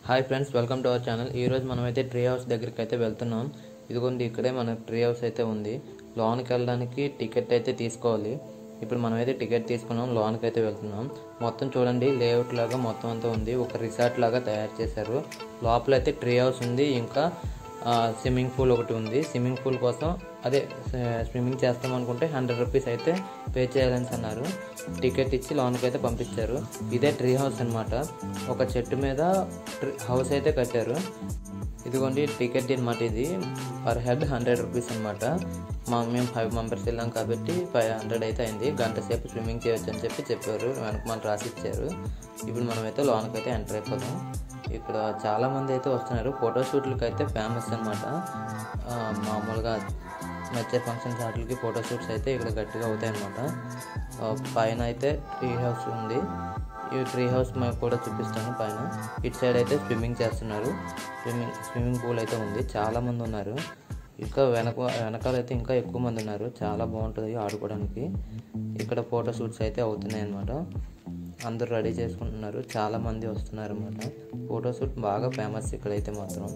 hi friends welcome to our channel ఈ రోజు మనమైతే ట్రీ హౌస్ దగ్గరికి అయితే వెళ్తున్నాం ఇదిగోండి ఇక్కడే మన ట్రీ హౌస్ అయితే ఉంది లోన్కి వెళ్ళడానికి టికెట్ అయితే తీసుకోవాలి ఇప్పుడు మనమైతే టికెట్ తీసుకున్నాం లోన్కి అయితే వెళ్తున్నాం మొత్తం చూడండి లేఅవుట్ లాగా మొత్తం అంతా ఉంది ఒక రిసార్ట్ లాగా తయారు చేశారు లోపల అయితే ట్రీ హౌస్ ఉంది ఇంకా స్విమ్మింగ్ పూల్ ఒకటి ఉంది స్విమ్మింగ్ పూల్ కోసం అదే స్విమ్మింగ్ చేస్తాం అనుకుంటే హండ్రెడ్ రూపీస్ అయితే పే చేయాలని అన్నారు టికెట్ ఇచ్చి లోన్కి అయితే పంపించారు ఇదే ట్రీ హౌస్ అన్నమాట ఒక చెట్టు మీద ట్రీ హౌస్ అయితే కట్టారు ఇదిగోండి టికెట్ అనమాట ఇది పర్ హెడ్ హండ్రెడ్ రూపీస్ అనమాట మా మేము ఫైవ్ మెంబర్స్ వెళ్ళాం కాబట్టి ఫైవ్ హండ్రెడ్ అయితే అయింది గంట సేపు స్విమ్మింగ్ చేయొచ్చు అని చెప్పి చెప్పారు వెనక మనం రాసి ఇచ్చారు ఇప్పుడు మనమైతే లోన్కి అయితే ఎంటర్ అయిపోతాం ఇక్కడ చాలా మంది అయితే వస్తున్నారు ఫోటో షూట్లకి అయితే ఫేమస్ అనమాట మామూలుగా నచ్చే ఫంక్షన్స్ వాటికి ఫోటో షూట్స్ అయితే ఇక్కడ గట్టిగా అవుతాయి అనమాట పైన అయితే ట్రీ హౌస్ ఉంది ఈ ట్రీ హౌస్ మీకు కూడా చూపిస్తాను పైన ఇటు సైడ్ అయితే స్విమ్మింగ్ చేస్తున్నారు స్విమ్మింగ్ స్విమ్మింగ్ పూల్ అయితే ఉంది చాలా మంది ఉన్నారు ఇంకా వెనక వెనకాల అయితే ఇంకా ఎక్కువ మంది ఉన్నారు చాలా బాగుంటుంది ఆడుకోవడానికి ఇక్కడ ఫోటో షూట్స్ అయితే అవుతున్నాయి అనమాట అందరూ రెడీ చేసుకుంటున్నారు చాలా మంది వస్తున్నారు అనమాట ఫోటో షూట్ బాగా ఫేమస్ ఇక్కడైతే మాత్రం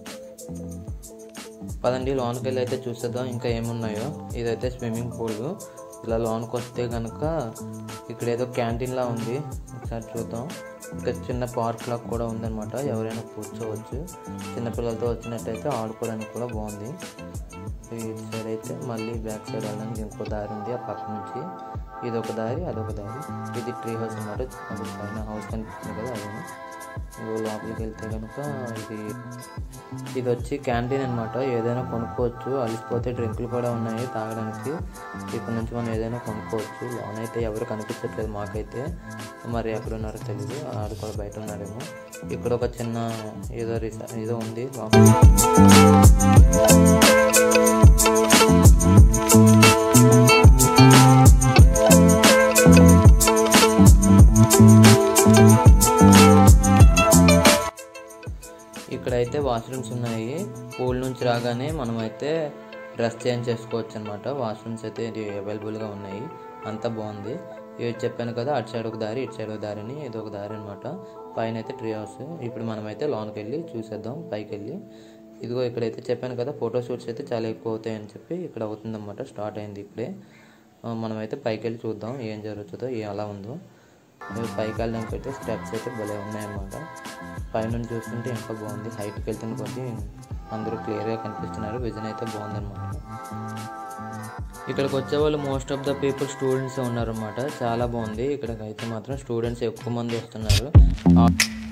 పదండి లోన్కి వెళ్ళి అయితే చూసేద్దాం ఇంకా ఏమున్నాయో ఇదైతే స్విమ్మింగ్ పూల్ ఇలా లోన్కి వస్తే కనుక ఇక్కడ ఏదో క్యాంటీన్ లా ఉంది ఒకసారి చూద్దాం ఇంకా చిన్న పార్క్ లాగా కూడా ఉందన్నమాట ఎవరైనా కూర్చోవచ్చు చిన్నపిల్లలతో వచ్చినట్టయితే ఆడుకోవడానికి కూడా బాగుంది ఈ సైడ్ అయితే మళ్ళీ బ్యాక్ సైడ్ వెళ్ళడానికి ఇంకో దారి ఉంది ఆ పక్క నుంచి ఇది ఒక దారి అదొక దారి ఇది ట్రీ హౌస్ అన్నమాట అది పైన హౌస్ కనిపిస్తుంది కదా అది ఇగో లోపలికి వెళ్తే కనుక ఇది ఇది వచ్చి క్యాంటీన్ అనమాట ఏదైనా కొనుక్కోవచ్చు అలిసిపోతే డ్రింకులు కూడా ఉన్నాయి తాగడానికి ఇక్కడ నుంచి మనం ఏదైనా కొనుక్కోవచ్చు లోన్ అయితే ఎవరు కనిపించట్లేదు మాకైతే మరి ఎక్కడ ఉన్నారో తెలియదు ఆడు కూడా బయట ఉన్నారేమో ఇక్కడ ఒక చిన్న ఏదో రిసా ఏదో ఉంది లోపల ఇక్కడైతే వాష్రూమ్స్ ఉన్నాయి పూల్ నుంచి రాగానే మనమైతే డ్రెస్ చేంజ్ చేసుకోవచ్చు అనమాట వాష్రూమ్స్ అయితే ఇది అవైలబుల్గా ఉన్నాయి అంతా బాగుంది ఇది చెప్పాను కదా అటు సైడ్ ఒక దారి ఇటు సైడ్ ఒక దారి అని ఇది ఒక దారి అనమాట పైన అయితే ట్రీ హౌస్ ఇప్పుడు మనమైతే లోన్కి వెళ్ళి చూసేద్దాం పైకి వెళ్ళి ఇదిగో ఇక్కడైతే చెప్పాను కదా ఫోటో షూట్స్ అయితే చాలా ఎక్కువ అవుతాయని చెప్పి ఇక్కడ అవుతుందన్నమాట స్టార్ట్ అయింది ఇప్పుడే ఆ, మనమైతే పైకి వెళ్ళి చూద్దాం ఏం జరుగుతుందో ఏ ఎలా ఉందో ఇవి పైకి వెళ్ళడానికి అయితే స్టెప్స్ అయితే భలే ఉన్నాయన్నమాట పైనుంచి చూస్తుంటే ఇంకా బాగుంది హైట్కి వెళ్తున్న కొద్దీ అందరూ క్లియర్గా కనిపిస్తున్నారు విజన్ అయితే బాగుందన్నమాట ఇక్కడికి వచ్చే వాళ్ళు most of the people students ఉన్నారన్నమాట చాలా బాగుంది ఇక్కడికి అయితే మాత్రం స్టూడెంట్స్ ఎక్కువ మంది వస్తున్నారు ఆ-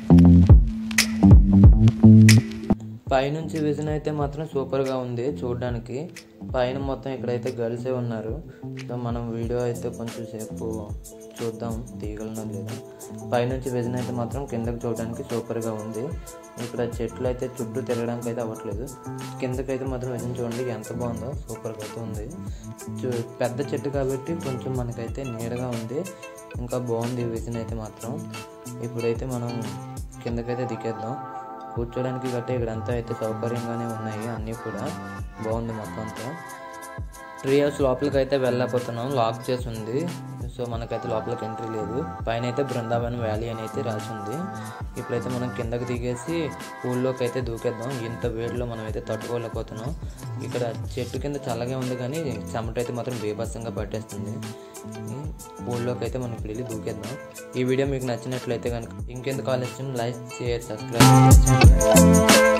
పైనుంచి విజన్ అయితే మాత్రం సూపర్గా ఉంది చూడడానికి పైన మొత్తం ఇక్కడైతే గర్ల్సే ఉన్నారు సో మనం వీడియో అయితే కొంచెం సేపు చూద్దాం తీయగలనో లేదా పైనుంచి విజన్ అయితే మాత్రం కిందకి చూడడానికి సూపర్గా ఉంది ఇక్కడ చెట్లు అయితే చుట్టూ తిరగడానికి అయితే అవ్వట్లేదు కిందకైతే మాత్రం విజన్ చూడండి ఎంత బాగుందో సూపర్గా అయితే ఉంది చూ- పెద్ద చెట్టు కాబట్టి కొంచెం మనకైతే నీడగా ఉంది ఇంకా బాగుంది విజన్ అయితే మాత్రం ఇప్పుడైతే మనం కిందకైతే దిగేద్దాం కూర్చోడానికి గట్టే ఇక్కడంతా అయితే సౌకర్యంగానే ఉన్నాయి అన్నీ కూడా బాగుంది మొత్తం అంతా ట్రీ హౌస్ లోపలికి అయితే వెళ్ళకపోతున్నాం లాక్ చేసి ఉంది సో మనకైతే లోపలికి ఎంట్రీ లేదు పైన అయితే బృందావనం వ్యాలీ అని అయితే రాసి ఉంది ఇప్పుడైతే మనం కిందకి దిగేసి పూల్లోకి అయితే దూకేద్దాం ఇంత వేడిలో మనం అయితే తట్టుకోలేకపోతున్నాం ఇక్కడ చెట్టు కింద చల్లగా ఉంది కానీ చెమట అయితే మాత్రం బీభత్సంగా పట్టేస్తుంది పూల్లోకి అయితే మనం ఇప్పుడు వెళ్ళి దూకేద్దాం ఈ వీడియో మీకు నచ్చినట్లయితే కనుక ఇంకెందుకు ఆలస్యం లైక్ షేర్ సబ్స్క్రైబ్ చేయండి